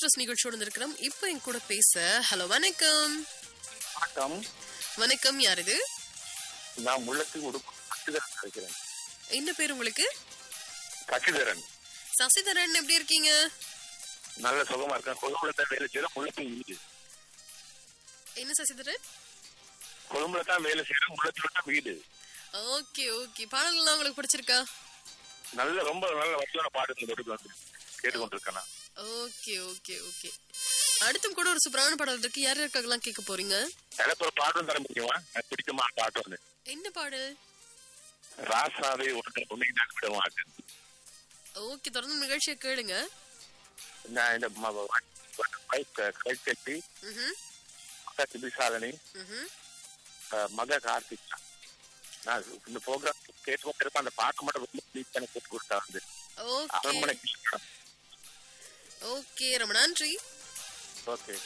Express நிகழ்ச்சியோடு இருக்கிறோம் இப்போ என் கூட பேச ஹலோ வணக்கம் வணக்கம் வணக்கம் யார் இது நான் முள்ளத்துக்கு ஒரு கட்சிதரன் இருக்கிறேன் என்ன பேர் உங்களுக்கு கட்சிதரன் சசிதரன் எப்படி இருக்கீங்க நல்ல சுகமா இருக்கேன் கொழும்புல தான் வேலை செய்யறேன் முள்ளத்துக்கு வீடு என்ன சசிதரன் கொழும்புல தான் வேலை செய்யறேன் முள்ளத்துல தான் வீடு ஓகே ஓகே பாடல்கள்லாம் உங்களுக்கு பிடிச்சிருக்கா நல்ல ரொம்ப நல்ல வசதியான பாட்டு இந்த வீட்டுக்கு வந்து கேட்டுக்கொண்டிருக்கேன் நான். ஓகே ஓகே ஓகே அடுத்தும் கூட ஒரு சூப்பரான பாடல் இருக்கு யார் யாருக்காகலாம் கேட்க போறீங்க எனக்கு ஒரு பாட்டும் தர முடியுமா எனக்கு பிடிக்குமா பாட்டு வந்து என்ன பாடல் ராசாவே ஒன்று உன்னை நான் விட மாட்டேன் ஓகே தொடர்ந்து நிகழ்ச்சியை கேளுங்க நான் இந்த பைக் கை கட்டி ம்ஹும், மக திபிசாலனி ம்ஹும். அஹ், மக கார்த்திகா நான் இந்த ப்ரோக்ராம் கேட்டு அந்த பாட்டு மட்டும் ரொம்ப ப்ளீஸ் எனக்கு கேட்டு கொடுத்தா வந்து ஓகே அரண்மனை கிருஷ்ணன் ஓகே ரொம்ப நன்றி ஓகே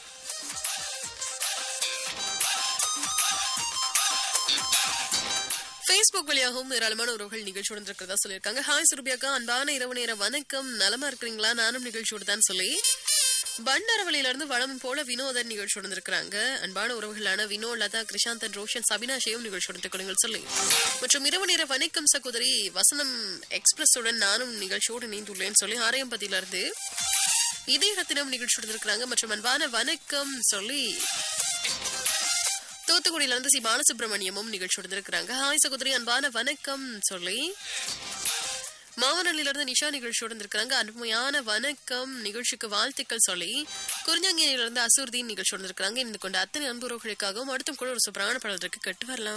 ஃபேஸ்புக் வழியாகவும் ஏராளமான உறவுகள் நிகழ்ச்சியோடு இருக்கிறதா சொல்லியிருக்காங்க ஹாய் சுரபியாக்கா அன்பான இரவு நேர வணக்கம் நலமா இருக்கிறீங்களா நானும் நிகழ்ச்சியோடு தான் சொல்லி பண்டரவழியில இருந்து வளம் போல வினோதன் நிகழ்ச்சியோடு இருக்கிறாங்க அன்பான உறவுகளான வினோ லதா கிருஷாந்தன் ரோஷன் சபினாஷையும் நிகழ்ச்சியோடு இருக்கிறீர்கள் சொல்லி மற்றும் இரவு நேர வணக்கம் சகோதரி வசனம் எக்ஸ்பிரஸுடன் நானும் நிகழ்ச்சியோடு இணைந்துள்ளேன் சொல்லி ஆரையம்பதியில இருந்து இதய ரத்தினம் நிகழ்ச்சியோடு இருக்கிறாங்க மற்றும் அன்பான வணக்கம் சொல்லி தூத்துக்குடியில இருந்து சி பாலசுப்ரமணியமும் நிகழ்ச்சியோடு இருக்கிறாங்க ஹாய் சகோதரி அன்பான வணக்கம் சொல்லி மாவனல்லில இருந்து நிஷா நிகழ்ச்சியோடு இருக்கிறாங்க அருமையான வணக்கம் நிகழ்ச்சிக்கு வாழ்த்துக்கள் சொல்லி குறிஞ்சாங்கியில இருந்து அசூர்தீன் நிகழ்ச்சியோடு இருக்கிறாங்க இந்த கொண்ட அத்தனை அன்புறவுகளுக்காகவும் அடுத்தும் கூட ஒரு சூப்பரான படம் இருக்கு கட்டு வரலாம்